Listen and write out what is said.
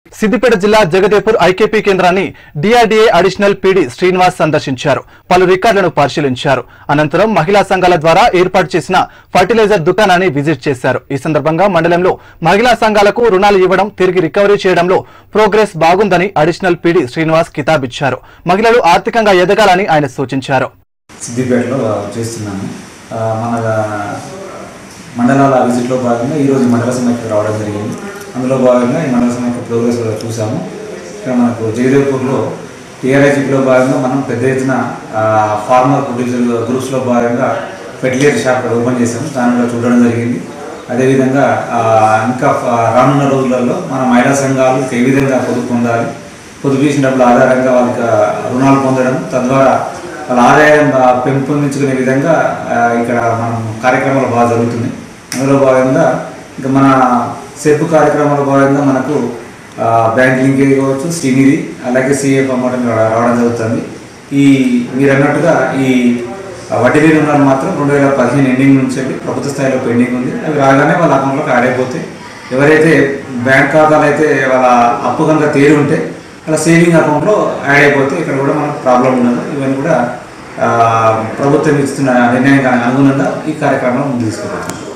సిద్దిపేట జిల్లా జగదేపూర్ ఐకేపీ కేంద్రాన్ని DRDA additional PD Srinivas సందర్శించారు పలు రికార్డులను పరిశీలించారు అనంతరం మహిళా సంఘాల ద్వారా ఏర్పాటు చేసిన ఫర్టిలైజర్ దుకాణాన్ని విజిట్ చేశారు ఈ సందర్భంగా మండలంలో మహిళా సంఘాలకు రుణాలు ఇవ్వడం తిరిగి రికవరీ చేయడంలో ప్రోగ్రెస్ బాగుందని అడిషనల్ పీడీ శ్రీనివాస్ కితాబిచ్చారు మహిళలు ఆర్థికంగా ఎదగాలని ఆయన సూచించారు సిద్దిపేటలో చేస్తున్నాను ఆ, మన మండలాల విజిట్లో భాగంగా ఈరోజు మండల సమైక్య రావడం జరిగింది అందులో భాగంగా ఈ మండల సమైక్య ప్రోగ్రెస్ కూడా చూసాము ఇక్కడ మనకు జయదేవ్పూర్లో టీఆర్ఐజీపీలో భాగంగా మనం పెద్ద ఎత్తున ఆ, ఫార్మర్ ప్రొడ్యూసర్ గ్రూప్స్లో భాగంగా ఫెర్టిలైజర్ షాప్ కూడా ఓపెన్ చేసాము దాన్ని కూడా చూడడం జరిగింది అదేవిధంగా ఆ, ఇంకా ఫ- రానున్న రోజులలో మన మహిళా సంఘాలు ఏ విధంగా పొదుపు పొందాలి పొదుపు చేసిన డబ్బుల ఆధారంగా వాళ్ళకి ఆ, రుణాలు పొందడం తద్వారా వాళ్ళ ఆదాయం ఆ, పెంపొందించుకునే విధంగా ఆ, ఇక్కడ మనం కార్యక్రమాలు బాగా జరుగుతున్నాయి అందులో భాగంగా ఇంకా మన సెర్పు కార్యక్రమాల భాగంగా మనకు ఆ, బ్యాంక్ లింకేజ్ కావచ్చు శ్రీనిధి అలాగే సిఎఫ్ అమౌంట్ రావడం జరుగుతుంది ఈ మీరు అన్నట్టుగా ఈ వడ్డీ లేని రుణాలు మాత్రం రెండు వేల పదిహేను ఎండింగ్ నుంచి వెళ్ళి ప్రభుత్వ స్థాయిలో పెండింగ్ ఉంది అవి రాగానే వాళ్ళ అకౌంట్లోకి యాడ్ అయిపోతాయి ఎవరైతే బ్యాంక్ ఖాతాలు అయితే వాళ్ళ అప్పు కనుక తేలి ఉంటే అలా సేవింగ్ అకౌంట్లో యాడ్ అయిపోతే ఇక్కడ కూడా మనకు ప్రాబ్లం ఉండదు ఇవన్నీ కూడా ఆ, ప్రభుత్వం ఇస్తున్న నిర్ణయానికి అనుగుణంగా ఈ కార్యక్రమం ముందు తీసుకుపోతుంది